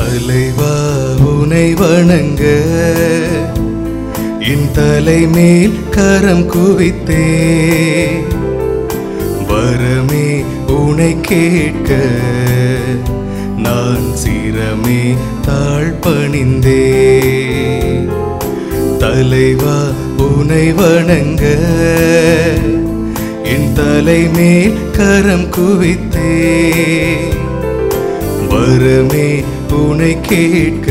தலைவா உனை வணங்க என் தலை மேல் கரம் குவித்தே வரமே உனை கேட்க நான் சிரமே தாழ்பணிந்தே தலைவா உனை வணங்க என் தலை மேல் கரம் குவித்தே வரமே உனை கேட்க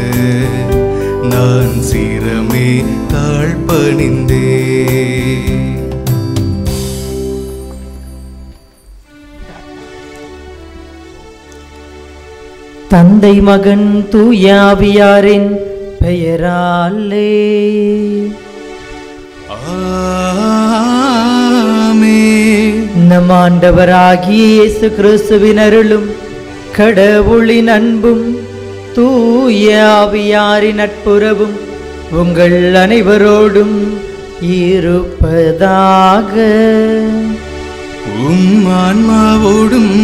நான் சிரமே தாழ்பணிந்தே தந்தை மகன் தூயாவியாரின் பெயராலே ஆமென். நம் ஆண்டவராகிய இயேசு கிறிஸ்துவின் அருளும் கடவுளின் அன்பும் தூய ஆவியாரின் நட்புறவும் உங்கள் அனைவரோடும் இருப்பதாக உம் ஆன்மாவோடும்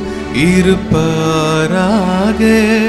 இருப்பாராக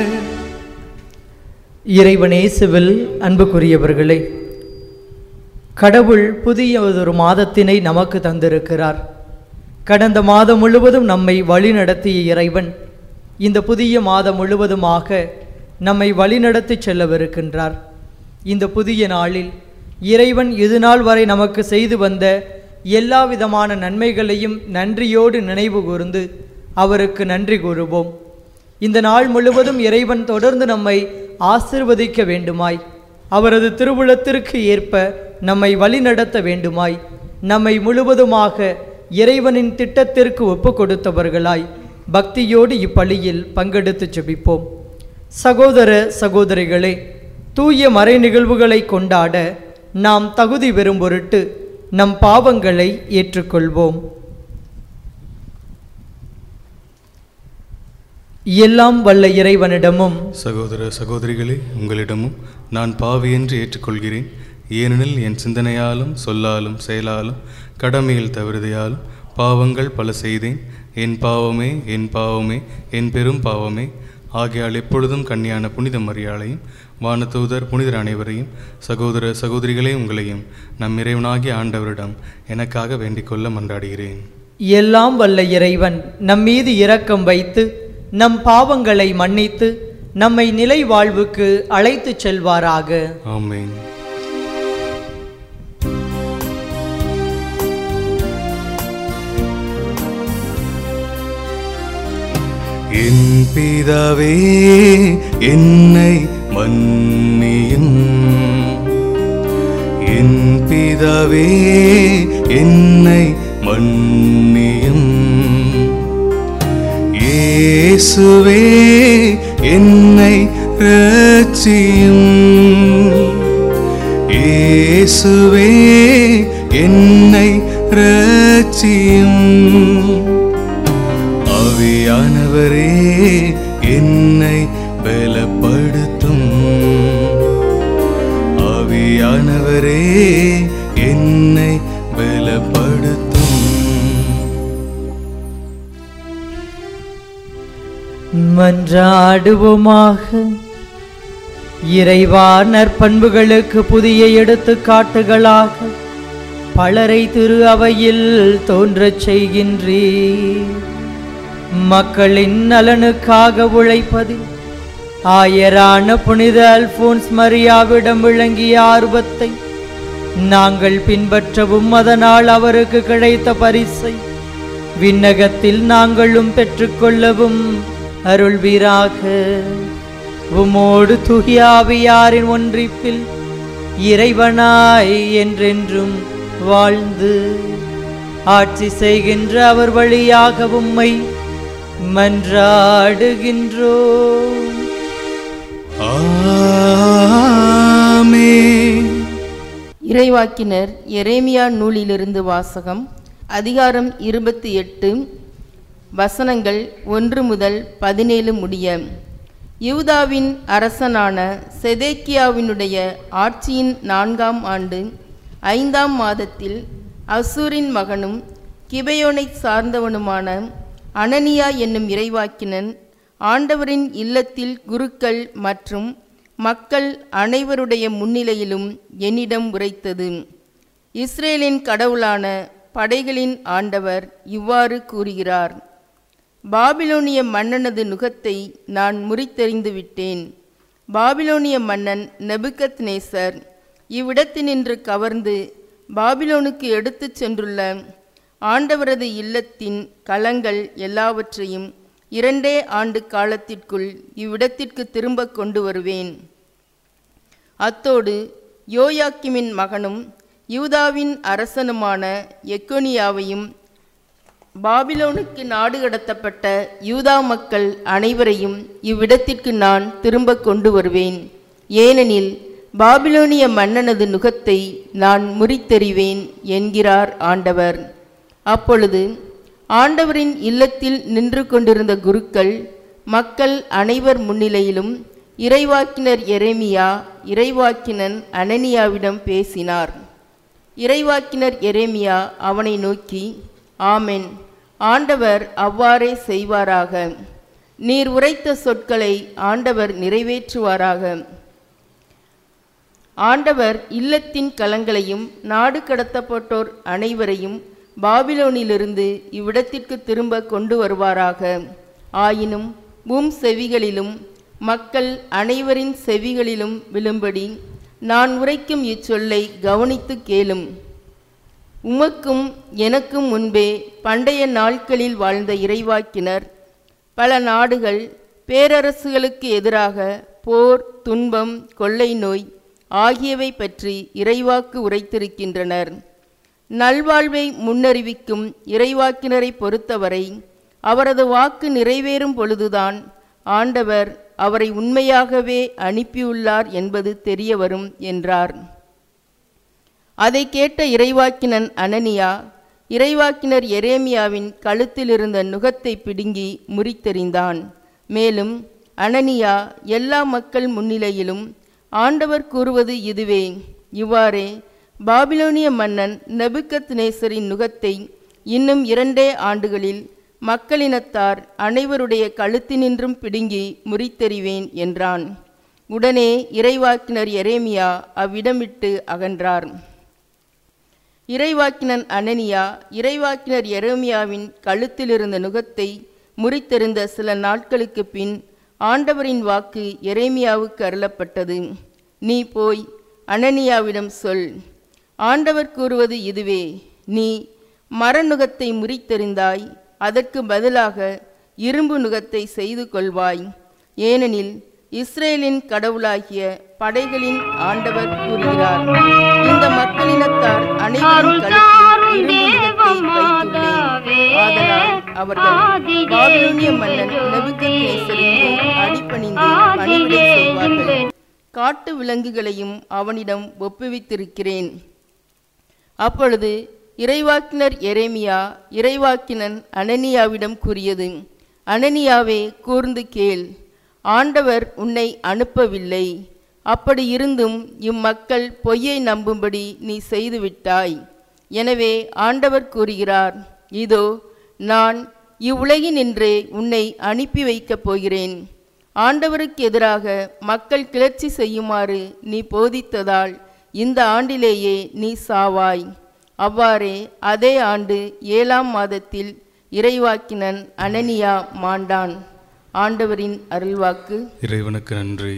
இறைவனேசுவில் அன்புக்குரியவர்களே கடவுள் புதிய ஒரு மாதத்தினை நமக்கு தந்திருக்கிறார் கடந்த மாதம் முழுவதும் நம்மை வழிநடத்திய இறைவன் இந்த புதிய மாதம் முழுவதுமாக நம்மை வழிநடத்தி செல்லவிருக்கின்றார் இந்த புதிய நாளில் இறைவன் இது நாள் வரை நமக்கு செய்து வந்த எல்லா விதமான நன்மைகளையும் நன்றியோடு நினைவு கூர்ந்து அவருக்கு நன்றி கூறுவோம் இந்த நாள் முழுவதும் இறைவன் தொடர்ந்து நம்மை ஆசிர்வதிக்க வேண்டுமாய் அவரது திருவுளத்திற்கு ஏற்ப நம்மை வழிநடத்த வேண்டுமாய் நம்மை முழுவதுமாக இறைவனின் திட்டத்திற்கு ஒப்பு கொடுத்தவர்களாய் பக்தியோடு இப்பலியில் பங்கெடுத்து ஜெபிப்போம் சகோதர சகோதரிகளே தூய மறை நிகழ்வுகளை கொண்டாட நாம் தகுதி பெறும் பொருட்டு நம் பாவங்களை ஏற்றுக்கொள்வோம் எல்லாம் வல்ல இறைவனிடமும் சகோதர சகோதரிகளே உங்களிடமும் நான் பாவி என்று ஏற்றுக்கொள்கிறேன் ஏனெனில் என் சிந்தனையாலும் சொல்லாலும் செயலாலும் கடமையில் தவறுதையாலும் பாவங்கள் பல செய்தேன் என் பாவமே என் பாவமே என் பெரும் பாவமே ஆகையால் எப்பொழுதும் கன்னியான புனித மரியாளையும் வானதூதர் புனிதர் அனைவரையும் சகோதர சகோதரிகளே உங்களையும் நம் இறைவனாகிய ஆண்டவரிடம் எனக்காக வேண்டிக்கொள்ள மன்றாடுகிறேன் எல்லாம் வல்ல இறைவன் நம் மீது இரக்கம் வைத்து நம் பாவங்களை மன்னித்து நம்மை நிலை வாழ்வுக்கு அழைத்துச் செல்வாராக ஆமென் என் பிதாவே என்னை மன்னியும் என் பிதாவே என்னை மன்னியும் இயேசுவே என்னை ரட்சியும் இயேசுவே என்னை ரட்சியும் ஆவியானவரே என்னை பலப்படுத்தும் ஆவியானவரே என்னை பலப்படுத்தும் மன்றாடுவோமாக இறைவா நற்பண்புகளுக்கு புதிய எடுத்துக்காட்டுகளாக பலரை திரு அவையில் தோன்றச் செய்கின்றீ மக்களின் நலனுக்காக உழைப்பதில் ஆயரான புனித அல்போன்ஸ் மரியாவிடம் விளங்கிய ஆர்வத்தை நாங்கள் பின்பற்றவும் அதனால் அவருக்கு கிடைத்த பரிசை விண்ணகத்தில் நாங்களும் பெற்றுக்கொள்ளவும் அருள்வீராக உமோடு துகியாவியாரின் ஒன்றிப்பில் இறைவனாய் என்றென்றும் வாழ்ந்து ஆட்சி செய்கின்ற அவர் வழியாக உம்மை மன்றாடுகின்றோம் ஆமென் இறைவாக்கினர் எரேமியா நூலிலிருந்து வாசகம் அதிகாரம் இருபத்தி எட்டு வசனங்கள் ஒன்று முதல் பதினேழு முடிய யூதாவின் அரசனான செதேக்கியாவினுடைய ஆட்சியின் நான்காம் ஆண்டு ஐந்தாம் மாதத்தில் அசூரின் மகனும் கிபையோனைச் சார்ந்தவனுமான அனனியா என்னும் இறைவாக்கினன் ஆண்டவரின் இல்லத்தில் குருக்கள் மற்றும் மக்கள் அனைவருடைய முன்னிலையிலும் என்னிடம் உரைத்தது இஸ்ரேலின் கடவுளான படைகளின் ஆண்டவர் இவ்வாறு கூறுகிறார் பாபிலோனிய மன்னனது நுகத்தை நான் முறித்தெறிந்து விட்டேன் பாபிலோனிய மன்னன் நெபுக்கத் நேசர் இவ்விடத்தினின்று கவர்ந்து பாபிலோனுக்கு எடுத்துச் சென்றுள்ள ஆண்டவரது இல்லத்தின் களங்கள் எல்லாவற்றையும் இரண்டே ஆண்டு காலத்திற்குள் இவ்விடத்திற்கு திரும்ப கொண்டு வருவேன் அத்தோடு யோயாக்கிமின் மகனும் யூதாவின் அரசனுமான எக்கோனியாவையும் பாபிலோனுக்கு நாடு கடத்தப்பட்ட யூதா மக்கள் அனைவரையும் இவ்விடத்திற்கு நான் திரும்ப கொண்டு வருவேன் ஏனெனில் பாபிலோனிய மன்னனது நுகத்தை நான் முறித்தெறிவேன் என்கிறார் ஆண்டவர் அப்பொழுது ஆண்டவரின் இல்லத்தில் நின்று கொண்டிருந்த குருக்கள் மக்கள் அனைவர் முன்னிலையிலும் இறைவாக்கினர் எரேமியா இறைவாக்கினன் அனனியாவிடம் பேசினார் இறைவாக்கினர் எரேமியா அவனை நோக்கி ஆமென் ஆண்டவர் அவ்வாறே செய்வாராக நீர் உரைத்த சொற்களை ஆண்டவர் நிறைவேற்றுவாராக ஆண்டவர் இல்லத்தின் கலங்களையும் நாடு கடத்தப்பட்டோர் அனைவரையும் பாபிலோனிலிருந்து இவ்விடத்திற்கு திரும்ப கொண்டு வருவாராக ஆயினும் உம் செவிகளிலும் மக்கள் அனைவரின் செவிகளிலும் விழும்படி நான் உரைக்கும் இச்சொல்லை கவனித்து கேளும் உமக்கும் எனக்கும் முன்பே பண்டைய நாட்களில் வாழ்ந்த இறைவாக்கினர் பல நாடுகள் பேரரசுகளுக்கு எதிராக போர் துன்பம் கொள்ளை நோய் ஆகியவை பற்றி இறைவாக்கு உரைத்திருக்கின்றனர் நல்வாழ்வை முன்னறிவிக்கும் இறைவாக்கினரை பொறுத்தவரை அவரது வாக்கு நிறைவேறும் பொழுதுதான் ஆண்டவர் அவரை உண்மையாகவே அனுப்பியுள்ளார் என்பது தெரிய வரும் என்றார் அதை கேட்ட இறைவாக்கினன் அனனியா இறைவாக்கினர் எரேமியாவின் கழுத்தில் இருந்த நுகத்தை பிடுங்கி முறித்தெறிந்தான் மேலும் அனனியா எல்லா மக்கள் முன்னிலையிலும் ஆண்டவர் கூறுவது இதுவே இவ்வாறே பாபிலோனிய மன்னன் நெபுக்கத் நேசரின் நுகத்தை இன்னும் இரண்டே ஆண்டுகளில் மக்களினத்தார் அனைவருடைய கழுத்தினின்றும் பிடுங்கி முறித்தெறிவேன் என்றான் உடனே இறைவாக்கினர் எரேமியா அவ்விடமிட்டு அகன்றார் இறைவாக்கினன் அனனியா இறைவாக்கினர் எரேமியாவின் கழுத்தில் இருந்த நுகத்தை முறித்தெறிந்த சில நாட்களுக்கு பின் ஆண்டவரின் வாக்கு எரேமியாவுக்கு அருளப்பட்டது நீ போய் அனனியாவிடம் சொல் ஆண்டவர் கூறுவது இதுவே நீ மரநுகத்தை முறித்தெறிந்தாய் அதற்கு பதிலாக இரும்பு நுகத்தை செய்து கொள்வாய் ஏனெனில் இஸ்ரேலின் கடவுளாகிய படைகளின் ஆண்டவர் கூறுகிறார் இந்த மக்களினத்தார் அனைவரும் கழுத்தில் இரும்பு நுகத்தை வைத்துள்ளேன் ஆதலால் அவர்கள் பாபிலோனிய மன்னன் நெபுகத்நேசருக்கு அடிபணிந்து பணிவிடை செய்வார்கள் காட்டு விலங்குகளையும் அவனிடம் ஒப்புவித்திருக்கிறேன் அப்பொழுது இறைவாக்கினர் எரேமியா இறைவாக்கினன் அனனியாவிடம் கூறியது அனனியாவே கூர்ந்து கேள் ஆண்டவர் உன்னை அனுப்பவில்லை அப்படி இருந்தும் இம்மக்கள் பொய்யை நம்பும்படி நீ செய்துவிட்டாய் எனவே ஆண்டவர் கூறுகிறார் இதோ நான் இவ்வுலகினின்றே உன்னை அனுப்பி வைக்கப் போகிறேன் ஆண்டவருக்கு எதிராக மக்கள் கிளர்ச்சி செய்யுமாறு நீ போதித்ததால் இந்த ஆண்டிலேயே நீ சாவாய் அவ்வாறே அதே ஆண்டு ஏழாம் மாதத்தில் இறைவாக்கினன் அனனியா மாண்டான் ஆண்டவரின் அருள்வாக்கு இறைவனுக்கு நன்றி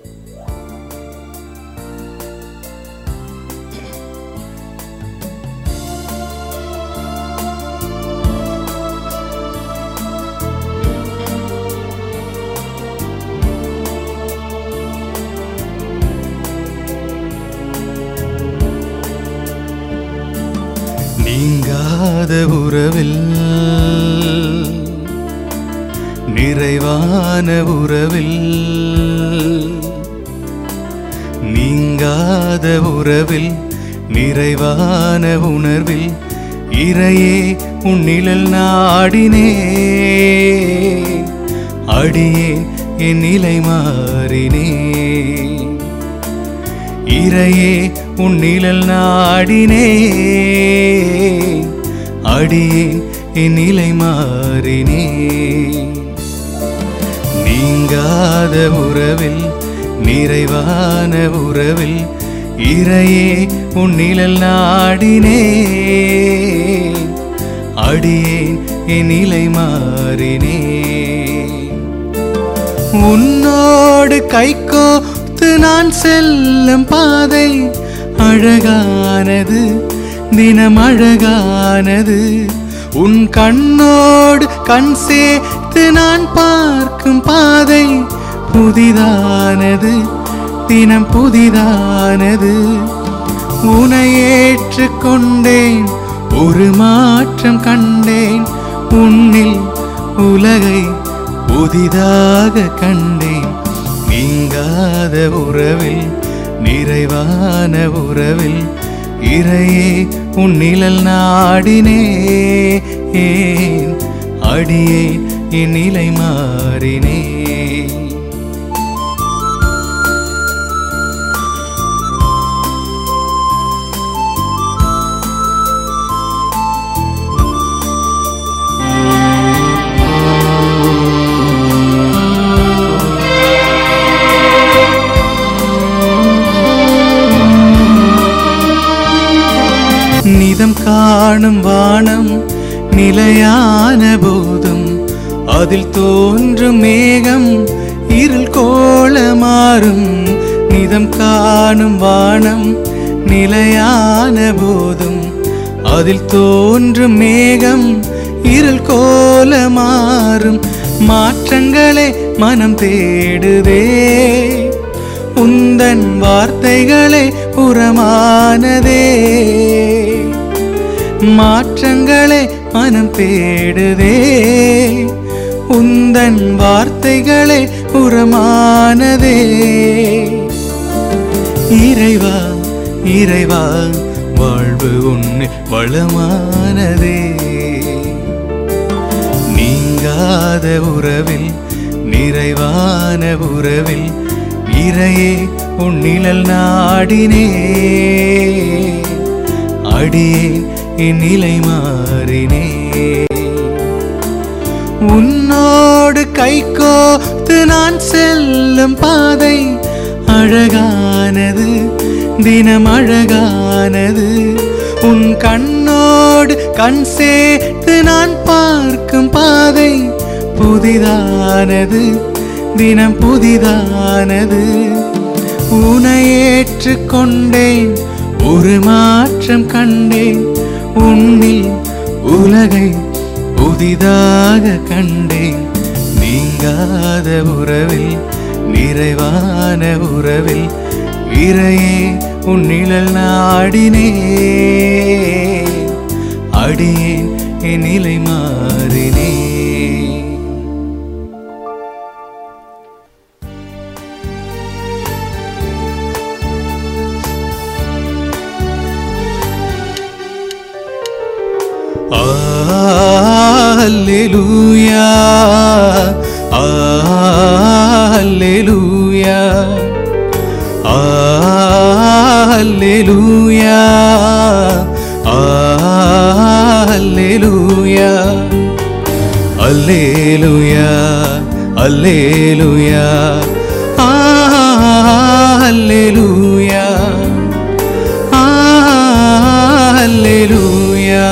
நீங்காத உறவில் நிறைவான உறவில் நீங்காத உறவில் நிறைவான உணர்வில் இறையே உன்னிழல் நாடினே அடியே என் நிலை மாறினே இறையே உன்னிழல் நாடினே அடியேன் என் நிலை மாறினே நீங்காத உறவில் நிறைவான உறவில் இறையே உன்னிழல் நாடினே அடியேன் என் நிலை மாறினேன் உன்னோடு கைகோத்து நான் செல்லும் பாதை அழகானது தினம் அழகானது உன் கண்ணோடு கண் சேர்த்து நான் பார்க்கும் பாதை புதிதானது தினம் புதிதானது உனை ஏற்றுக்கொண்டேன் ஒரு மாற்றம் கண்டேன் உன்னில் உலகை புதிதாக கண்டேன் நீங்காத உறவில் நிறைவான உறவில் இறையே உன் நிழல் நாடினே ஏன் அடியே என் நிலை மாறினே நிதம் காணும் வானம் நிலையான போதும் அதில் தோன்றும் மேகம் இருள் கோல மாறும் நிதம் காணும் வானம் நிலையான போதும் அதில் தோன்றும் மேகம் இருள் கோல மாறும் மாற்றங்களே மனம் தேடுதே உந்தன் வார்த்தைகளே புறமானதே மாற்றங்களே மனம் தேடுதே உந்தன் வார்த்தைகளே புறமானதே இறைவா இறைவா வாழ்வு உன்னை வளமானதே நீங்காத உறவில் நிறைவான உறவில் இறையே உன் நிழல் நாடினே அடியேன் என் நிலை மாறினே உன்னோடு கைகோத்து நான் செல்லும் பாதை அழகானது தினம் அழகானது உன் கண்ணோடு கண் சேர்த்து நான் பார்க்கும் பாதை புதிதானது தினம் புதிதானது உனை ஏற்றுக்கொண்டேன் ஒரு மாற்றம் கண்டேன் உன்னில் உலகை புதிதாக கண்டேன் நீங்காத உறவில் நிறைவான உறவில் இறையே உன் நிழல் நாடினே அடியேன் என் நிலை மாறினே Alleluia. Alleluia. Alleluia. Alleluia. Alleluia. Alleluia. Alleluia. Alleluia.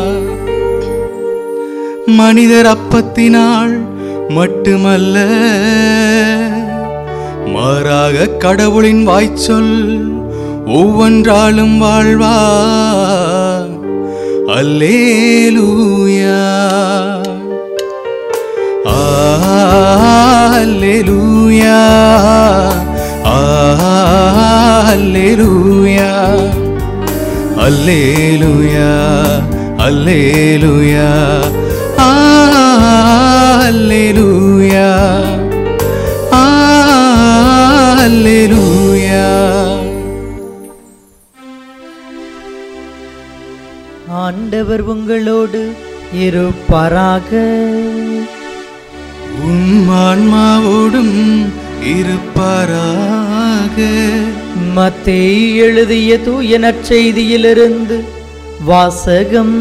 மனிதர் அப்பத்தினால் மட்டுமல்ல மாறாக கடவுளின் வாய்ச்சொல் ஒவ்வொன்றாலும் வாழ்வா அல்லேலூயா ஆ, அல்லேலூயா ஆ, அல்லேலூயா அல்லேலூயா அல்லேலூயா ஆ, அல்லேலூயா ஆ, அல்லேலூயா ஆண்டவர் உங்களோடு இருப்பாராக உம் ஆன்மாவோடும் இருப்பாராக மத்தேயு எழுதிய தூய நற்செய்தியிலிருந்து வாசகம்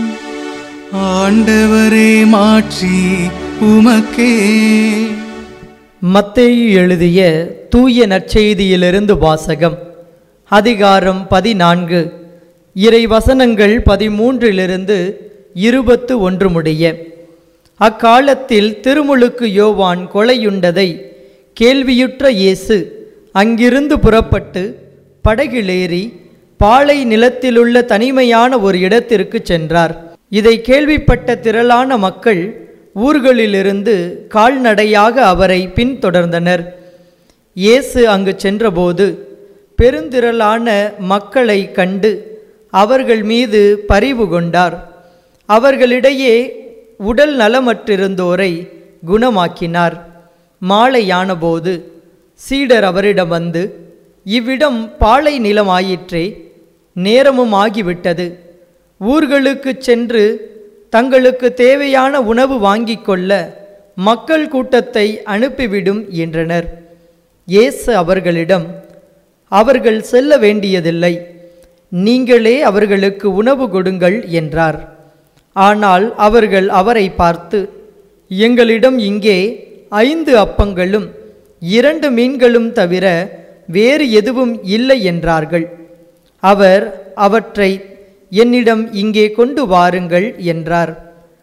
ஆண்டவரே மாற்றி உமக்கே மத்தேயு எழுதிய தூய நற்செய்தியிலிருந்து வாசகம் அதிகாரம் பதினான்கு இறை வசனங்கள் பதிமூன்றிலிருந்து இருபத்து ஒன்று முடிய அக்காலத்தில் திருமுழுக்கு யோவான் கொலையுண்டதை கேள்வியுற்ற இயேசு அங்கிருந்து புறப்பட்டு படகிலேறி பாலை நிலத்திலுள்ள தனிமையான ஒரு இடத்திற்கு சென்றார் இதை கேள்விப்பட்ட திரளான மக்கள் ஊர்களிலிருந்து கால்நடையாக அவரை பின்தொடர்ந்தனர் இயேசு அங்கு சென்றபோது பெருந்திரளான மக்களை கண்டு அவர்கள் மீது பரிவு கொண்டார் அவர்களிடையே உடல் நலமற்றிருந்தோரை குணமாக்கினார் மாலையானபோது சீடர் அவரிடம் வந்து இவ்விடம் பாலை நிலமாயிற்றே நேரமும் ஆகிவிட்டது ஊர்களுக்குச் சென்று தங்களுக்கு தேவையான உணவு வாங்கிக் கொள்ள மக்கள் கூட்டத்தை அனுப்பிவிடும் என்றனர் இயேசு அவர்களிடம் அவர்கள் செல்ல வேண்டியதில்லை நீங்களே அவர்களுக்கு உணவு கொடுங்கள் என்றார் ஆனால் அவர்கள் அவரை பார்த்து எங்களிடம் இங்கே ஐந்து அப்பங்களும் இரண்டு மீன்களும் தவிர வேறு எதுவும் இல்லை என்றார்கள் அவர் அவற்றை என்னிடம் இங்கே கொண்டு வாருங்கள் என்றார்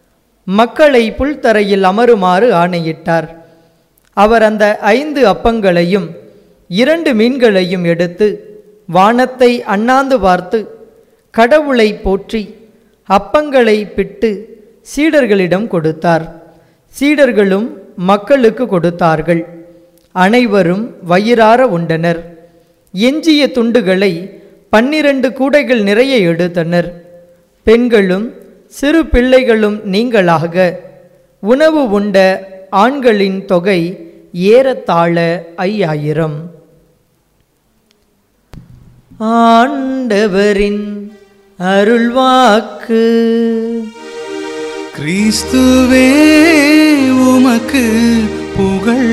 மக்களை புல்தரையில் அமருமாறு ஆணையிட்டார் அவர் அந்த ஐந்து அப்பங்களையும் இரண்டு மீன்களையும் எடுத்து வானத்தை அண்ணாந்து பார்த்து கடவுளை போற்றி அப்பங்களை பிட்டு சீடர்களிடம் கொடுத்தார் சீடர்களும் மக்களுக்கு கொடுத்தார்கள் அனைவரும் வயிறார உண்டனர் எஞ்சிய துண்டுகளை பன்னிரண்டு கூடைகள் நிறைய எடுத்தனர் பெண்களும் சிறு பிள்ளைகளும் நீங்களாக உணவு உண்ட ஆண்களின் தொகை ஏறத்தாழ ஐயாயிரம் ஆண்டவரின் அருள்வாக்கு கிறிஸ்துவே உமக்கு புகழ்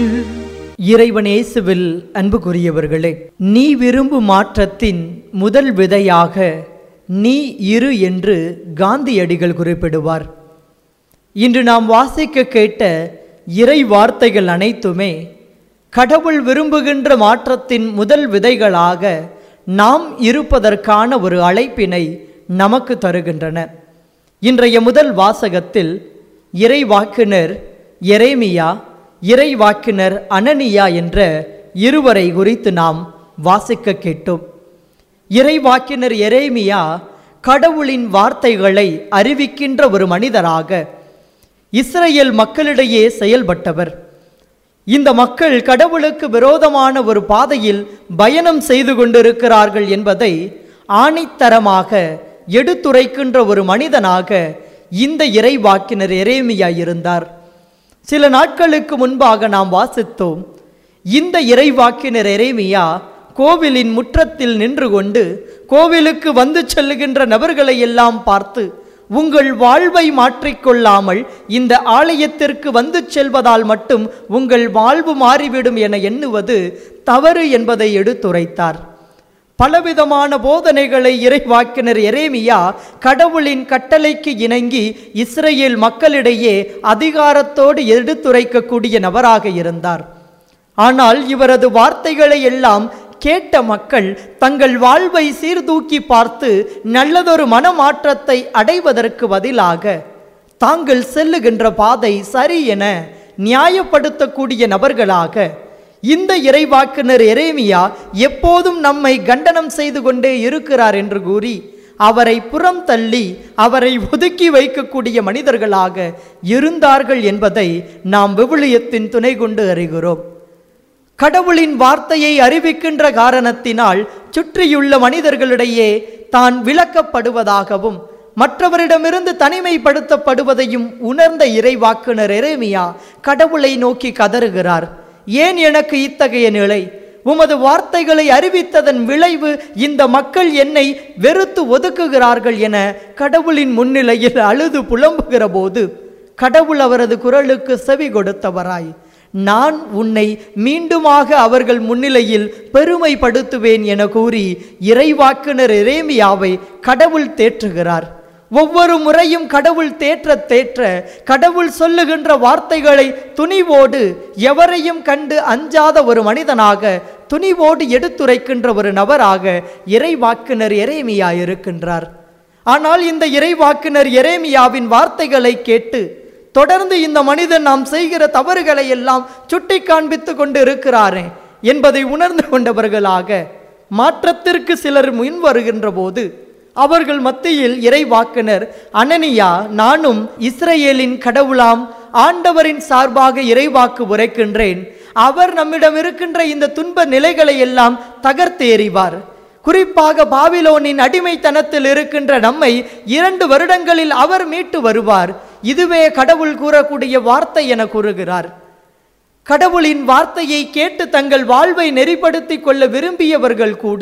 இறைவனேசுவில் அன்புக்குரியவர்களே நீ விரும்பும் மாற்றத்தின் முதல் விதையாக நீ இரு என்று காந்தியடிகள் குறிப்பிடுவார் இன்று நாம் வாசிக்க கேட்ட இறை வார்த்தைகள் அனைத்துமே கடவுள் விரும்புகின்ற மாற்றத்தின் முதல் விதைகளாக நாம் இருப்பதற்கான ஒரு அழைப்பினை நமக்கு தருகின்றன இன்றைய முதல் வாசகத்தில் இறை வாக்கினர் எரேமியா இறை வாக்கினர் அனனியா என்ற இருவரை குறித்து நாம் வாசிக்க கேட்டோம் இறை வாக்கினர் எரேமியா கடவுளின் வார்த்தைகளை அறிவிக்கின்ற ஒரு மனிதராக இஸ்ரேல் மக்களிடையே செயல்பட்டவர் இந்த மக்கள் கடவுளுக்கு விரோதமான ஒரு பாதையில் பயணம் செய்து கொண்டிருக்கிறார்கள் என்பதை ஆணித்தரமாக எடுத்துரைக்கின்ற ஒரு மனிதனாக இந்த இறைவாக்கினர் எரேமியா இருந்தார் சில நாட்களுக்கு முன்பாக நாம் வாசித்தோம் இந்த இறைவாக்கினர் எரேமியா கோவிலின் முற்றத்தில் நின்று கொண்டு கோவிலுக்கு வந்து செல்லுகின்ற நபர்களை எல்லாம் பார்த்து உங்கள் வாழ்வை மாற்றிக்கொள்ளாமல் இந்த ஆலயத்திற்கு வந்து செல்வதால் மட்டும் உங்கள் வாழ்வு மாறிவிடும் என எண்ணுவது தவறு என்பதை எடுத்துரைத்தார் பலவிதமான போதனைகளை இறைவாக்கினர் எரேமியா கடவுளின் கட்டளைக்கு இணங்கி இஸ்ரேல் மக்களிடையே அதிகாரத்தோடு எடுத்துரைக்கக்கூடிய நபராக இருந்தார் ஆனால் இவரது வார்த்தைகளை எல்லாம் கேட்ட மக்கள் தங்கள் வாழ்வை சீர்தூக்கி பார்த்து நல்லதொரு மனமாற்றத்தை அடைவதற்கு பதிலாக தாங்கள் செல்லுகின்ற பாதை சரி என நியாயப்படுத்தக்கூடிய நபர்களாக இந்த இறைவாக்கினர் எரேமியா எப்போதும் நம்மை கண்டனம் செய்து கொண்டே இருக்கிறார் என்று கூறி அவரை புறம் தள்ளி அவரை ஒதுக்கி வைக்கக்கூடிய மனிதர்களாக இருந்தார்கள் என்பதை நாம் விவிலியத்தின் துணை கொண்டு அறிகிறோம் கடவுளின் வார்த்தையை அறிவிக்கின்ற காரணத்தினால் சுற்றியுள்ள மனிதர்களிடையே தான் விளக்கப்படுவதாகவும் மற்றவரிடமிருந்து தனிமைப்படுத்தப்படுவதையும் உணர்ந்த இறைவாக்குனர் எரேமியா கடவுளை நோக்கி கதறுகிறார் ஏன் எனக்கு இத்தகைய நிலை உமது வார்த்தைகளை அறிவித்ததன் விளைவு இந்த மக்கள் என்னை வெறுத்து ஒதுக்குகிறார்கள் என கடவுளின் முன்னிலையில் அழுது புலம்புகிற போது கடவுள் அவரது குரலுக்கு செவி கொடுத்தவராய் நான் உன்னை மீண்டுமாக அவர்கள் முன்னிலையில் பெருமைப்படுத்துவேன் என கூறி இறைவாக்குனர் எரேமியாவை கடவுள் தேற்றுகிறார் ஒவ்வொரு முறையும் கடவுள் தேற்ற தேற்ற கடவுள் சொல்லுகின்ற வார்த்தைகளை துணிவோடு எவரையும் கண்டு அஞ்சாத ஒரு மனிதனாக துணிவோடு எடுத்துரைக்கின்ற ஒரு நபராக இறைவாக்குனர் எரேமியா இருக்கின்றார் ஆனால் இந்த இறைவாக்குனர் எரேமியாவின் வார்த்தைகளை கேட்டு தொடர்ந்து இந்த மனிதன் நாம் செய்கிற தவறுகளை எல்லாம் சுட்டி காண்பித்து கொண்டு இருக்கிறாரே என்பதை உணர்ந்து கொண்டவர்களாக மாற்றத்திற்கு சிலர் முன் வருகின்ற போது அவர்கள் மத்தியில் இறைவாக்குனர் அனனியா நானும் இஸ்ரேலின் கடவுளாம் ஆண்டவரின் சார்பாக இறைவாக்கு உரைக்கின்றேன் அவர் நம்மிடம் இருக்கின்ற இந்த துன்ப நிலைகளை எல்லாம் தகர்த்து எறிவார் குறிப்பாக பாபிலோனின் அடிமைத்தனத்தில் இருக்கின்ற நம்மை இரண்டு வருடங்களில் அவர் மீட்டு வருவார் இதுவே கடவுள் கூறக்கூடிய வார்த்தை என கூறுகிறார் கடவுளின் வார்த்தையை கேட்டு தங்கள் வாழ்வை நெறிப்படுத்திக் கொள்ள விரும்பியவர்கள் கூட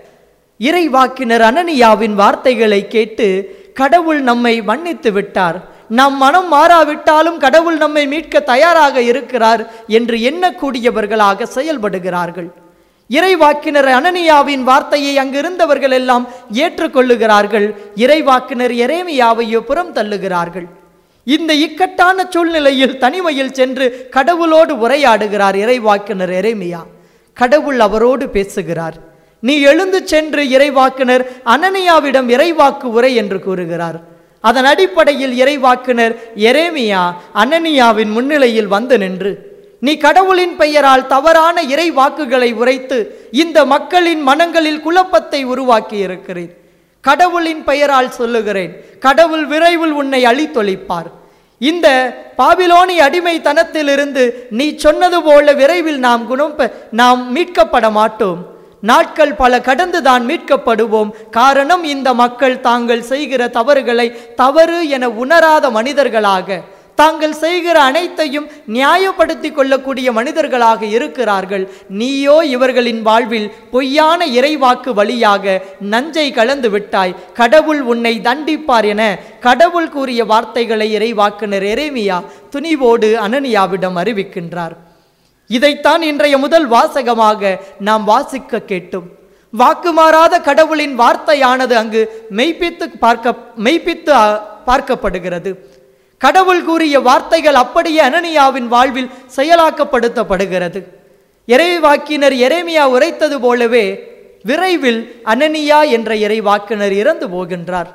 இறைவாக்கினர் அனனியாவின் வார்த்தைகளை கேட்டு கடவுள் நம்மை மன்னித்து விட்டார் நம் மனம் மாறாவிட்டாலும் கடவுள் நம்மை மீட்க தயாராக இருக்கிறார் என்று எண்ணக்கூடியவர்களாக செயல்படுகிறார்கள் இறைவாக்கினர் அனனியாவின் வார்த்தையை அங்கிருந்தவர்கள் எல்லாம் ஏற்றுக்கொள்ளுகிறார்கள் இறைவாக்கினர் எரேமியாவையோ புறம் தள்ளுகிறார்கள் இந்த இக்கட்டான சூழ்நிலையில் தனிமையில் சென்று கடவுளோடு உரையாடுகிறார் இறைவாக்கினர் எரேமியா கடவுள் அவரோடு பேசுகிறார் நீ எழுந்து சென்று இறைவாக்கினர் அனனியாவிடம் இறைவாக்கு உரை என்று கூறுகிறார் அதன் அடிப்படையில் இறைவாக்கினர் எரேமியா அனனியாவின் முன்னிலையில் வந்து நின்று நீ கடவுளின் பெயரால் தவறான இறை வாக்குகளை உரைத்து இந்த மக்களின் மனங்களில் குழப்பத்தை உருவாக்கி இருக்கிறேன் கடவுளின் பெயரால் சொல்லுகிறேன் கடவுள் விரைவில் உன்னை அழித்தொழிப்பார் இந்த பாபிலோனி அடிமைத்தனத்திலிருந்து நீ சொன்னது போல விரைவில் நாம் குணம் பெ- நாம் மீட்கப்பட மாட்டோம் நாட்கள் பல கடந்து தான் மீட்கப்படுவோம் காரணம் இந்த மக்கள் தாங்கள் செய்கிற தவறுகளை தவறு என உணராத மனிதர்களாக தாங்கள் செய்கிற அனைத்தையும் நியாயப்படுத்திக் கொள்ளக்கூடிய மனிதர்களாக இருக்கிறார்கள் நீயோ இவர்களின் வாழ்வில் பொய்யான இறைவாக்கு வழியாக நஞ்சை கலந்து விட்டாய் கடவுள் உன்னை தண்டிப்பார் என கடவுள் கூறிய வார்த்தைகளை இறைவாக்குனர் எரேமியா துணிவோடு அனனியாவிடம் அறிவிக்கின்றார் இதைத்தான் இன்றைய முதல் வாசகமாக நாம் வாசிக்க கேட்டோம் வாக்கு மாறாத கடவுளின் வார்த்தையானது அங்கு மெய்ப்பித்து பார்க்க மெய்ப்பித்து அ, பார்க்கப்படுகிறது கடவுள் கூறிய வார்த்தைகள் அப்படியே அனனியாவின் வாழ்வில் செயலாக்கப்படுத்தப்படுகிறது இறைவாக்கினர் எரேமியா உரைத்தது போலவே விரைவில் அனனியா என்ற இறைவாக்கினர் இறந்து போகின்றார்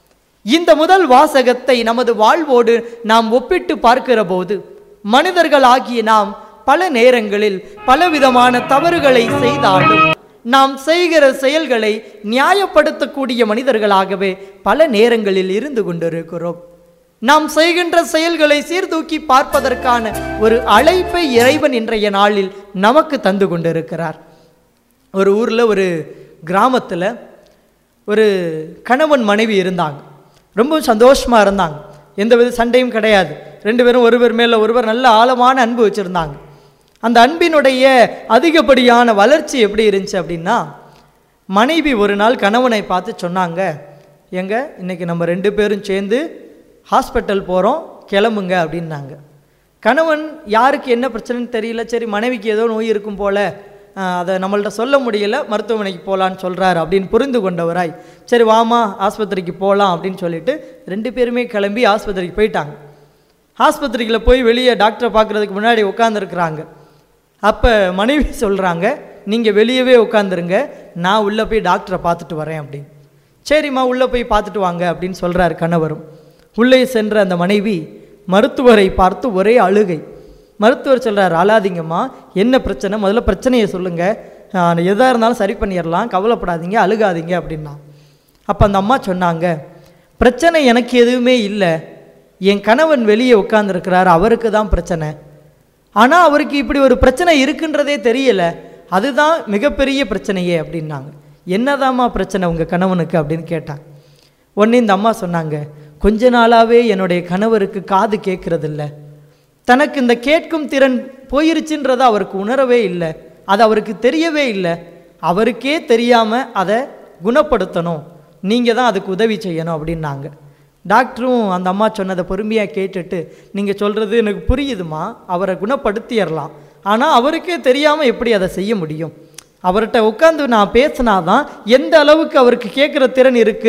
இந்த முதல் வாசகத்தை நமது வாழ்வோடு நாம் ஒப்பிட்டு பார்க்கிற போது மனிதர்களாகிய நாம் பல நேரங்களில் பலவிதமான தவறுகளை செய்தாலும் நாம் செய்கிற செயல்களை நியாயப்படுத்தக்கூடிய மனிதர்களாகவே பல நேரங்களில் இருந்து கொண்டிருக்கிறோம் நாம் செய்கின்ற செயல்களை சீர்தூக்கி பார்ப்பதற்கான ஒரு அழைப்பை இறைவன் இன்றைய நாளில் நமக்கு தந்து கொண்டிருக்கிறார் ஒரு ஊரில் ஒரு கிராமத்தில் ஒரு கணவன் மனைவி இருந்தாங்க ரொம்ப சந்தோஷமாக இருந்தாங்க எந்த வித சண்டையும் கிடையாது ரெண்டு பேரும் ஒருவர் மேலே ஒருவர் நல்ல ஆழமான அன்பு வச்சுருந்தாங்க அந்த அன்பினுடைய அதிகப்படியான வளர்ச்சி எப்படி இருந்துச்சு அப்படின்னா மனைவி ஒரு நாள் கணவனை பார்த்து சொன்னாங்க எங்க இன்னைக்கு நம்ம ரெண்டு பேரும் சேர்ந்து ஹாஸ்பிட்டல் போகிறோம் கிளம்புங்க அப்படின்னாங்க கணவன் யாருக்கு என்ன பிரச்சனைன்னு தெரியல சரி மனைவிக்கு ஏதோ நோய் இருக்கும் போல ஆஹ், அதை நம்மள்ட்ட சொல்ல முடியல மருத்துவமனைக்கு போகலான்னு சொல்கிறாரு அப்படின்னு புரிந்து கொண்டவராய் சரி வாமா ஆஸ்பத்திரிக்கு போகலாம் அப்படின்னு சொல்லிட்டு ரெண்டு பேருமே கிளம்பி ஆஸ்பத்திரிக்கு போயிட்டாங்க ஆஸ்பத்திரியில் போய் வெளியே டாக்டரை பார்க்குறதுக்கு முன்னாடி உட்காந்துருக்குறாங்க அப்போ மனைவி சொல்கிறாங்க நீங்கள் வெளியவே உட்காந்துருங்க நான் உள்ளே போய் டாக்டரை பார்த்துட்டு வரேன் அப்படின்னு சரிம்மா உள்ளே போய் பார்த்துட்டு வாங்க அப்படின்னு சொல்கிறார் கணவரும் உள்ளே சென்ற அந்த மனைவி மருத்துவரை பார்த்து ஒரே அழுகை மருத்துவர் சொல்கிறார் அழாதீங்கம்மா என்ன பிரச்சனை முதல்ல பிரச்சனையை சொல்லுங்கள் எதாக இருந்தாலும் சரி பண்ணிடலாம் கவலைப்படாதீங்க அழுகாதீங்க அப்படின்னா அப்போ அந்த அம்மா சொன்னாங்க பிரச்சனை எனக்கு எதுவுமே இல்லை என் கணவன் வெளியே உட்காந்துருக்கிறார் அவருக்கு தான் பிரச்சனை ஆனால் அவருக்கு இப்படி ஒரு பிரச்சனை இருக்குன்றதே தெரியல அதுதான் மிகப்பெரிய பிரச்சனையே அப்படின்னாங்க என்னதாம்மா பிரச்சனை உங்கள் கணவனுக்கு அப்படின்னு கேட்டாங்க உடனே இந்த அம்மா சொன்னாங்க கொஞ்ச நாளாகவே என்னுடைய கணவருக்கு காது கேட்கறதில்ல தனக்கு இந்த கேட்கும் திறன் போயிருச்சுன்றதை அவருக்கு உணரவே இல்லை அது அவருக்கு தெரியவே இல்லை அவருக்கே தெரியாமல் அதை குணப்படுத்தணும் நீங்கள் தான் அதுக்கு உதவி செய்யணும் அப்படின்னாங்க டாக்டரும் அந்த அம்மா சொன்னதை பொறுமையாக கேட்டுட்டு நீங்கள் சொல்கிறது எனக்கு புரியுதுமா அவரை குணப்படுத்திடலாம் ஆனால் அவருக்கே தெரியாமல் எப்படி அதை செய்ய முடியும் அவர்கிட்ட உட்காந்து நான் பேசினாதான் எந்த அளவுக்கு அவருக்கு கேட்குற திறன் இருக்குது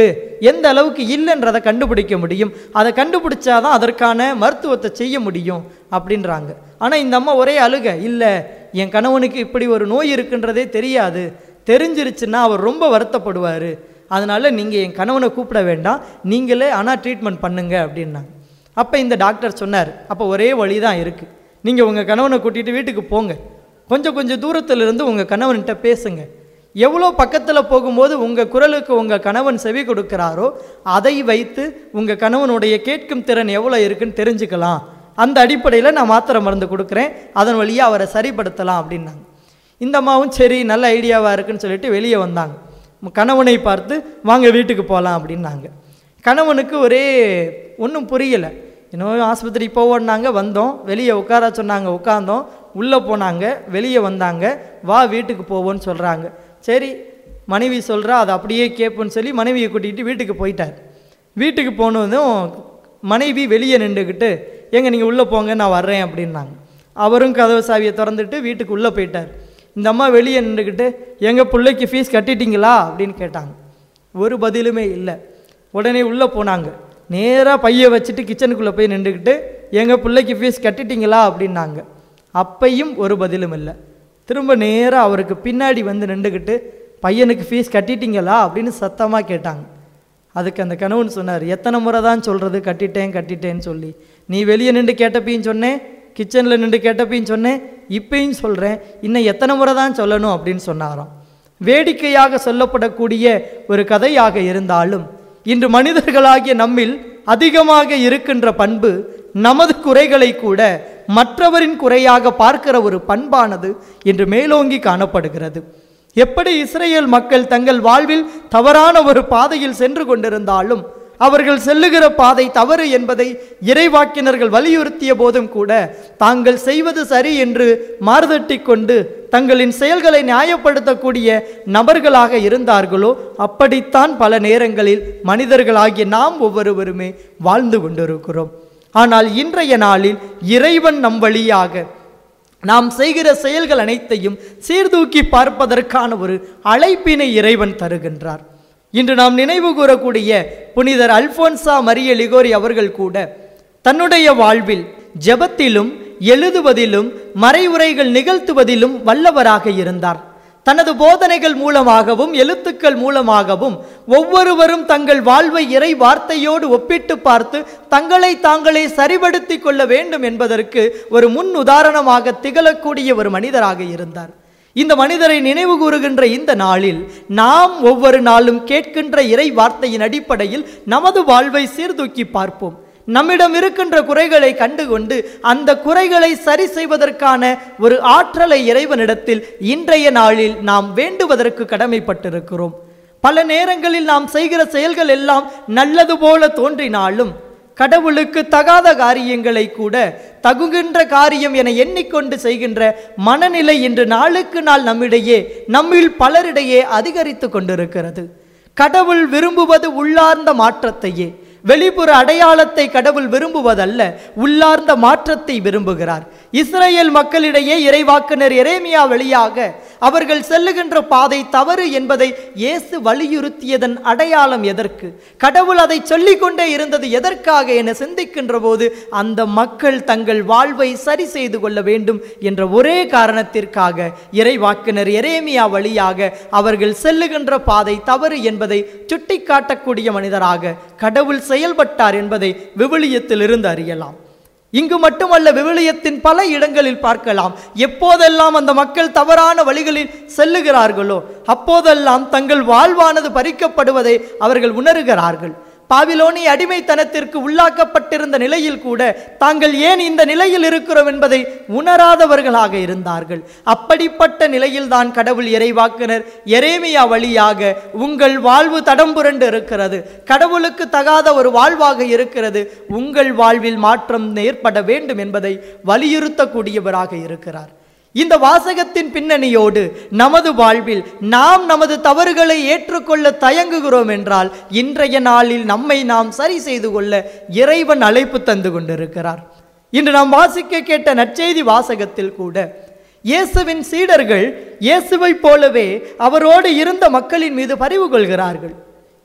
எந்த அளவுக்கு இல்லைன்றதை கண்டுபிடிக்க முடியும் அதை கண்டுபிடிச்சாதான் அதற்கான மருத்துவத்தை செய்ய முடியும் அப்படின்றாங்க ஆனால் இந்த அம்மா ஒரே அழுக இல்லை என் கணவனுக்கு இப்படி ஒரு நோய் இருக்குன்றதே தெரியாது தெரிஞ்சிருச்சுன்னா அவர் ரொம்ப வருத்தப்படுவார் அதனால நீங்கள் என் கணவனை கூப்பிட வேண்டாம் நீங்களே ஆனால் ட்ரீட்மெண்ட் பண்ணுங்க அப்படின்னாங்க அப்போ இந்த டாக்டர் சொன்னார் அப்போ ஒரே வழி தான் இருக்குது நீங்கள் உங்கள் கணவனை கூட்டிகிட்டு வீட்டுக்கு போங்க கொஞ்சம் கொஞ்சம் தூரத்துல இருந்து உங்கள் கணவன்கிட்ட பேசுங்க எவ்வளோ பக்கத்தில் போகும்போது உங்கள் குரலுக்கு உங்கள் கணவன் செவி கொடுக்கிறாரோ அதை வைத்து உங்கள் கணவனுடைய கேட்கும் திறன் எவ்வளோ இருக்குன்னு தெரிஞ்சுக்கலாம் அந்த அடிப்படையில் நான் மாத்திரை மருந்து கொடுக்குறேன் அதன் வழியாக அவரை சரிப்படுத்தலாம் அப்படின்னாங்க இந்த அம்மாவும் சரி நல்ல ஐடியாவாக இருக்குன்னு சொல்லிட்டு வெளியே வந்தாங்க உம் கணவனை பார்த்து வாங்க வீட்டுக்கு போகலாம் அப்படின்னாங்க கணவனுக்கு ஒரே ஒன்றும் புரியலை இன்னும் ஆஸ்பத்திரி போவோன்னாங்க வந்தோம் வெளியே உட்கார சொன்னாங்க உட்காந்தோம் உள்ளே போனாங்க வெளியே வந்தாங்க வா வீட்டுக்கு போவோன்னு சொல்கிறாங்க சரி மனைவி சொல்கிறா அதை அப்படியே கேட்போன்னு சொல்லி மனைவியை கூட்டிகிட்டு வீட்டுக்கு போயிட்டார் வீட்டுக்கு போனதும் மனைவி வெளியே நின்றுக்கிட்டு ஏங்க நீங்கள் உள்ளே போங்க நான் வர்றேன் அப்படின்னாங்க அவரும் கதவு சாவியை திறந்துட்டு வீட்டுக்கு உள்ளே போயிட்டார் இந்த அம்மா வெளியே நின்றுக்கிட்டு எங்கள் பிள்ளைக்கு ஃபீஸ் கட்டிட்டீங்களா அப்படின்னு கேட்டாங்க ஒரு பதிலுமே இல்லை உடனே உள்ளே போனாங்க நேராக பையை வச்சுட்டு கிச்சனுக்குள்ளே போய் நின்றுக்கிட்டு எங்கள் பிள்ளைக்கு ஃபீஸ் கட்டிட்டீங்களா அப்படின்னாங்க அப்பையும் ஒரு பதிலும் இல்லை திரும்ப நேராக அவருக்கு பின்னாடி வந்து நின்றுக்கிட்டு பையனுக்கு ஃபீஸ் கட்டிட்டீங்களா அப்படின்னு சத்தமாக கேட்டாங்க அதுக்கு அந்த கணவன் சொன்னார் எத்தனை முறை தான் சொல்கிறது கட்டிட்டேன் கட்டிட்டேன்னு சொல்லி நீ வெளியே நின்று கேட்டப்பையும் சொன்னேன் கிச்சனில் நின்று கேட்டப்பையும் சொன்னேன் இப்பயும் சொல்கிறேன் இன்னும் எத்தனை முறை தான் சொல்லணும் அப்படின்னு சொன்னாராம் வேடிக்கையாக சொல்லப்படக்கூடிய ஒரு கதையாக இருந்தாலும் இன்று மனிதர்களாகிய நம்மில் அதிகமாக இருக்கின்ற பண்பு நமது குறைகளை கூட மற்றவரின் குறையாக பார்க்கிற ஒரு பண்பானது இன்று மேலோங்கி காணப்படுகிறது எப்படி இஸ்ரேல் மக்கள் தங்கள் வாழ்வில் தவறான ஒரு பாதையில் சென்று கொண்டிருந்தாலும் அவர்கள் செல்லுகிற பாதை தவறு என்பதை இறைவாக்கினர்கள் வலியுறுத்திய போதும் கூட தாங்கள் செய்வது சரி என்று மாறுதட்டி கொண்டு தங்களின் செயல்களை நியாயப்படுத்தக்கூடிய நபர்களாக இருந்தார்களோ அப்படித்தான் பல நேரங்களில் மனிதர்களாகிய நாம் ஒவ்வொருவருமே வாழ்ந்து கொண்டிருக்கிறோம் ஆனால் இன்றைய நாளில் இறைவன் நம் வழியாக நாம் செய்கிற செயல்கள் அனைத்தையும் சீர்தூக்கி பார்ப்பதற்கான ஒரு அழைப்பினை இறைவன் தருகின்றார் இன்று நாம் நினைவு கூறக்கூடிய புனிதர் அல்போன்சா மரிய லிகோரி அவர்கள் கூட தன்னுடைய வாழ்வில் ஜெபத்திலும் எழுதுவதிலும் மறைவுரைகள் நிகழ்த்துவதிலும் வல்லவராக இருந்தார் தனது போதனைகள் மூலமாகவும் எழுத்துக்கள் மூலமாகவும் ஒவ்வொருவரும் தங்கள் வாழ்வை இறை வார்த்தையோடு ஒப்பிட்டு பார்த்து தங்களை தாங்களே சரிபடுத்தி கொள்ள வேண்டும் என்பதற்கு ஒரு முன் உதாரணமாக திகழக்கூடிய ஒரு மனிதராக இருந்தார் இந்த மனிதரை நினைவு கூறுகின்ற இந்த நாளில் நாம் ஒவ்வொரு நாளும் கேட்கின்ற இறை வார்த்தையின் அடிப்படையில் நமது வாழ்வை சீர்தூக்கி பார்ப்போம் நம்மிடம் இருக்கின்ற குறைகளை கண்டுகொண்டு அந்த குறைகளை சரி செய்வதற்கான ஒரு ஆற்றலை இறைவனிடத்தில் இன்றைய நாளில் நாம் வேண்டுவதற்கு கடமைப்பட்டிருக்கிறோம் பல நேரங்களில் நாம் செய்கிற செயல்கள் எல்லாம் நல்லது போல தோன்றினாலும் கடவுளுக்கு தகாத காரியங்களை கூட தகுகின்ற காரியம் என எண்ணிக்கொண்டு செய்கின்ற மனநிலை இன்று நாளுக்கு நாள் நம்மிடையே நம்மில் பலரிடையே அதிகரித்து கொண்டிருக்கிறது கடவுள் விரும்புவது உள்ளார்ந்த மாற்றத்தையே வெளிப்புற அடையாளத்தை கடவுள் விரும்புவதல்ல உள்ளார்ந்த மாற்றத்தை விரும்புகிறார் இஸ்ரேல் மக்களிடையே இறைவாக்குனர் எரேமியா வழியாக அவர்கள் செல்லுகின்ற பாதை தவறு என்பதை இயேசு வலியுறுத்தியதன் அடையாளம் எதற்கு கடவுள் அதை சொல்லிக்கொண்டே இருந்தது எதற்காக என சிந்திக்கின்ற போது அந்த மக்கள் தங்கள் வாழ்வை சரி செய்து கொள்ள வேண்டும் என்ற ஒரே காரணத்திற்காக இறைவாக்குனர் எரேமியா வழியாக அவர்கள் செல்லுகின்ற பாதை தவறு என்பதை சுட்டிக்காட்டக்கூடிய மனிதராக கடவுள் செயல்பட்டார் என்பதை விவிலியத்திலிருந்து அறியலாம் இங்கு மட்டுமல்ல விவிலியத்தின் பல இடங்களில் பார்க்கலாம் எப்போதெல்லாம் அந்த மக்கள் தவறான வழிகளில் செல்லுகிறார்களோ அப்போதெல்லாம் தங்கள் வாழ்வானது பறிக்கப்படுவதை அவர்கள் உணர்கிறார்கள் பாபிலோனி அடிமைத்தனத்திற்கு உள்ளாக்கப்பட்டிருந்த நிலையில் கூட தாங்கள் ஏன் இந்த நிலையில் இருக்கிறோம் என்பதை உணராதவர்களாக இருந்தார்கள் அப்படிப்பட்ட நிலையில்தான் கடவுள் இறைவாக்கினர் எரேமியா வழியாக உங்கள் வாழ்வு தடம் புரண்டு இருக்கிறது கடவுளுக்கு தகாத ஒரு வாழ்வாக இருக்கிறது உங்கள் வாழ்வில் மாற்றம் ஏற்பட வேண்டும் என்பதை வலியுறுத்தக்கூடியவராக இருக்கிறார் இந்த வாசகத்தின் பின்னணியோடு நமது வாழ்வில் நாம் நமது தவறுகளை ஏற்றுக்கொள்ள தயங்குகிறோம் என்றால் இன்றைய நாளில் நம்மை நாம் சரி செய்து கொள்ள இறைவன் அழைப்பு தந்து கொண்டிருக்கிறார் இன்று நாம் வாசிக்க கேட்ட நற்செய்தி வாசகத்தில் கூட இயேசுவின் சீடர்கள் இயேசுவைப் போலவே அவரோடு இருந்த மக்களின் மீது பரிவு கொள்கிறார்கள்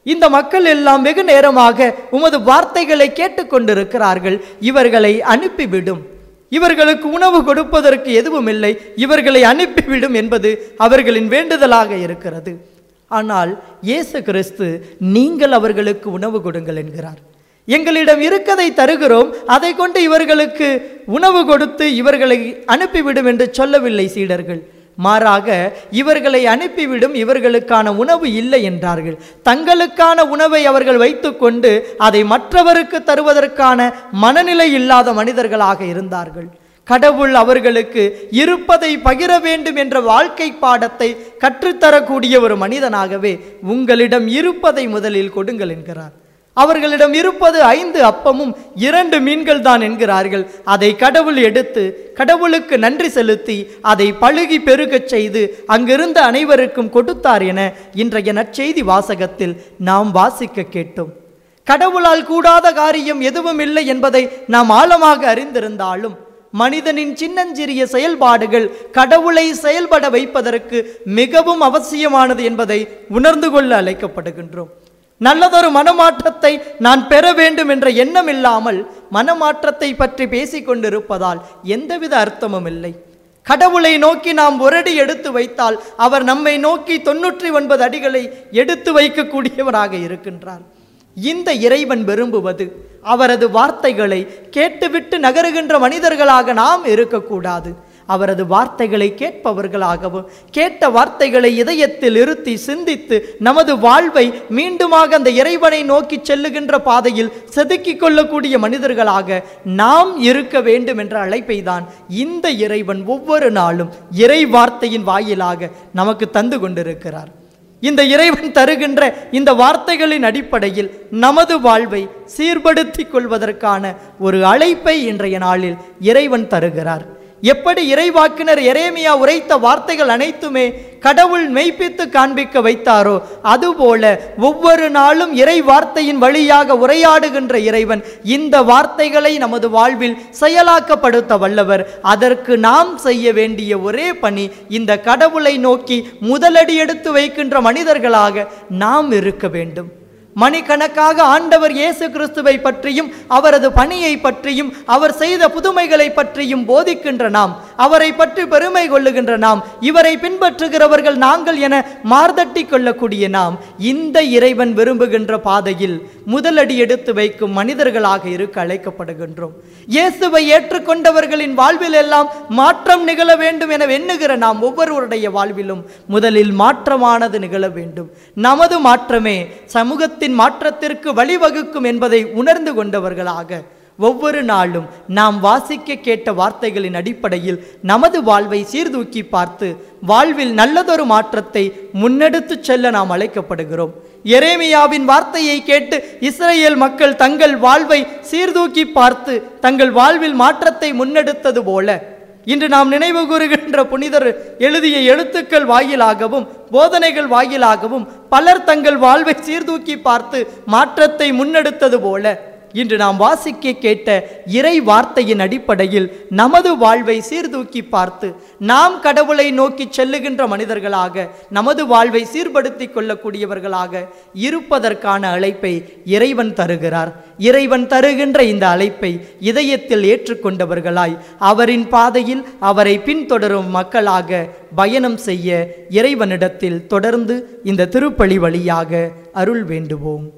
இந்த மக்கள் எல்லாம் வெகு நேரமாக உமது வார்த்தைகளை கேட்டுக்கொண்டிருக்கிறார்கள் இவர்களை அனுப்பிவிடும் இவர்களுக்கு உணவு கொடுப்பதற்கு எதுவும் இல்லை இவர்களை அனுப்பிவிடும் என்பது அவர்களின் வேண்டுதலாக இருக்கிறது ஆனால் இயேசு கிறிஸ்து நீங்கள் அவர்களுக்கு உணவு கொடுங்கள் என்கிறார் எங்களிடம் இருக்கதை தருகிறோம் அதை கொண்டு இவர்களுக்கு உணவு கொடுத்து இவர்களை அனுப்பிவிடும் என்று சொல்லவில்லை சீடர்கள் மாறாக இவர்களை அனுப்பிவிடும் இவர்களுக்கான உணவு இல்லை என்றார்கள் தங்களுக்கான உணவை அவர்கள் வைத்துக்கொண்டு அதை மற்றவருக்கு தருவதற்கான மனநிலை இல்லாத மனிதர்களாக இருந்தார்கள் கடவுள் அவர்களுக்கு இருப்பதை பகிர வேண்டும் என்ற வாழ்க்கை பாடத்தை கற்றுத்தரக்கூடிய ஒரு மனிதனாகவே உங்களிடம் இருப்பதை முதலில் கொடுங்கள் என்கிறார் அவர்களிடம் இருப்பது ஐந்து அப்பமும் இரண்டு மீன்கள் தான் என்கிறார்கள் அதை கடவுள் எடுத்து கடவுளுக்கு நன்றி செலுத்தி அதை பழுகி பெருகச் செய்து அங்கிருந்த அனைவருக்கும் கொடுத்தார் என இன்றைய நற்செய்தி வாசகத்தில் நாம் வாசிக்க கேட்டோம் கடவுளால் கூடாத காரியம் எதுவும் இல்லை என்பதை நாம் ஆழமாக அறிந்திருந்தாலும் மனிதனின் சின்னஞ்சிறிய செயல்பாடுகள் கடவுளை செயல்பட வைப்பதற்கு மிகவும் அவசியமானது என்பதை உணர்ந்து கொள்ள அழைக்கப்படுகின்றோம் நல்லதொரு மனமாற்றத்தை நான் பெற வேண்டும் என்ற எண்ணம் இல்லாமல் மனமாற்றத்தை பற்றி பேசிக் கொண்டிருப்பதால் எந்தவித அர்த்தமும் இல்லை கடவுளை நோக்கி நாம் ஒரு அடி எடுத்து வைத்தால் அவர் நம்மை நோக்கி தொன்னூற்றி ஒன்பது அடிகளை எடுத்து வைக்கக்கூடியவராக இருக்கின்றார் இந்த இறைவன் விரும்புவது அவரது வார்த்தைகளை கேட்டுவிட்டு நகருகின்ற மனிதர்களாக நாம் இருக்கக்கூடாது அவரது வார்த்தைகளை கேட்பவர்களாகவும் கேட்ட வார்த்தைகளை இதயத்தில் இருத்தி சிந்தித்து நமது வாழ்வை மீண்டுமாக அந்த இறைவனை நோக்கி செல்லுகின்ற பாதையில் செதுக்கிக் கொள்ளக்கூடிய மனிதர்களாக நாம் இருக்க வேண்டும் என்ற அழைப்பை தான் இந்த இறைவன் ஒவ்வொரு நாளும் இறை வார்த்தையின் வாயிலாக நமக்கு தந்து கொண்டிருக்கிறார் இந்த இறைவன் தருகின்ற இந்த வார்த்தைகளின் அடிப்படையில் நமது வாழ்வை சீர்படுத்திக் கொள்வதற்கான ஒரு அழைப்பை இன்றைய நாளில் இறைவன் தருகிறார் எப்படி இறைவாக்கினர் எரேமியா உரைத்த வார்த்தைகள் அனைத்துமே கடவுள் மெய்ப்பித்து காண்பிக்க வைத்தாரோ அதுபோல ஒவ்வொரு நாளும் இறை வார்த்தையின் வழியாக உரையாடுகின்ற இறைவன் இந்த வார்த்தைகளை நமது வாழ்வில் செயலாக்கப்படுத்த வல்லவர் அதற்கு நாம் செய்ய வேண்டிய ஒரே பணி இந்த கடவுளை நோக்கி முதலடி எடுத்து வைக்கின்ற மனிதர்களாக நாம் இருக்க வேண்டும் மணிக்கணக்காக ஆண்டவர் இயேசு கிறிஸ்துவை பற்றியும் அவரது பணியை பற்றியும் அவர் செய்த புதுமைகளை பற்றியும் போதிக்கின்ற நாம் அவரை பற்றி பெருமை கொள்ளுகின்ற நாம் இவரை பின்பற்றுகிறவர்கள் நாங்கள் என மார்தட்டி கொள்ளக்கூடிய நாம் இந்த இறைவன் விரும்புகின்ற பாதையில் முதலடி எடுத்து வைக்கும் மனிதர்களாக இருக்க அழைக்கப்படுகின்றோம் இயேசுவை ஏற்றுக்கொண்டவர்களின் வாழ்வில் எல்லாம் மாற்றம் நிகழ வேண்டும் என எண்ணுகிற நாம் ஒவ்வொருவருடைய வாழ்விலும் முதலில் மாற்றமானது நிகழ வேண்டும் நமது மாற்றமே சமூகத்தின் மாற்றத்திற்கு வழிவகுக்கும் என்பதை உணர்ந்து கொண்டவர்களாக ஒவ்வொரு நாளும் நாம் வாசிக்க கேட்ட வார்த்தைகளின் அடிப்படையில் நமது வாழ்வை சீர்தூக்கி பார்த்து வாழ்வில் நல்லதொரு மாற்றத்தை முன்னெடுத்துச் செல்ல நாம் அழைக்கப்படுகிறோம் எரேமியாவின் வார்த்தையை கேட்டு இஸ்ரேல் மக்கள் தங்கள் வாழ்வை சீர்தூக்கி பார்த்து தங்கள் வாழ்வில் மாற்றத்தை முன்னெடுத்தது போல இன்று நாம் நினைவு கூறுகின்ற புனிதர் எழுதிய எழுத்துக்கள் வாயிலாகவும் போதனைகள் வாயிலாகவும் பலர் தங்கள் வாழ்வை சீர்தூக்கி பார்த்து மாற்றத்தை முன்னெடுத்தது போல இன்று நாம் வாசிக்க கேட்ட இறை வார்த்தையின் அடிப்படையில் நமது வாழ்வை சீர்தூக்கி பார்த்து நாம் கடவுளை நோக்கி செல்லுகின்ற மனிதர்களாக நமது வாழ்வை சீர்படுத்திக் கொள்ளக்கூடியவர்களாக இருப்பதற்கான அழைப்பை இறைவன் தருகிறார் இறைவன் தருகின்ற இந்த அழைப்பை இதயத்தில் ஏற்றுக்கொண்டவர்களாய் அவரின் பாதையில் அவரை பின்தொடரும் மக்களாக பயணம் செய்ய இறைவனிடத்தில் தொடர்ந்து இந்த திருப்பலி வழியாக அருள் வேண்டுவோம்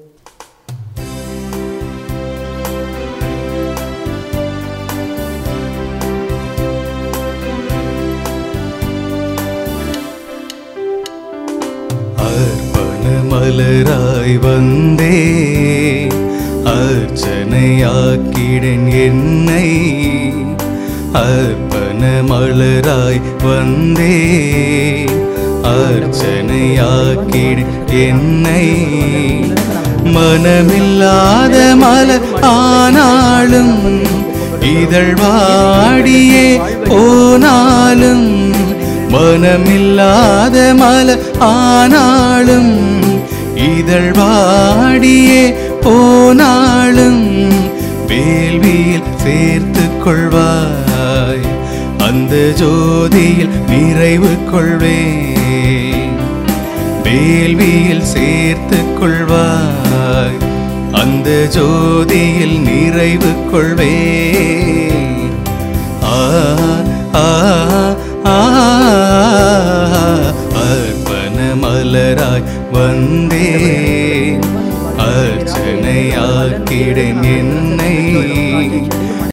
அர்ப்பண மலராய் வந்தே அர்ச்சனையாக்கிடன் என்னை அர்ப்பண மலராய் வந்தே அர்ச்சனையாக்கிட என்னை மனமில்லாத மலர் ஆனாலும் இதழ் வாடியே போனாலும் மனமில்லாத மல ஆனாலும் இதழ் வாடியே போனாலும் வேள்வியில் சேர்த்து கொள்வாய் அந்த ஜோதியில் நிறைவு கொள்வேன் வேள்வியில் சேர்த்து கொள்வாய் அந்த ஜோதியில் நிறைவு கொள்வே ஆ ஆ ஆ அர்ப்பண மலராய் வந்தே அர்ச்சனையாக்கிடன் என்னை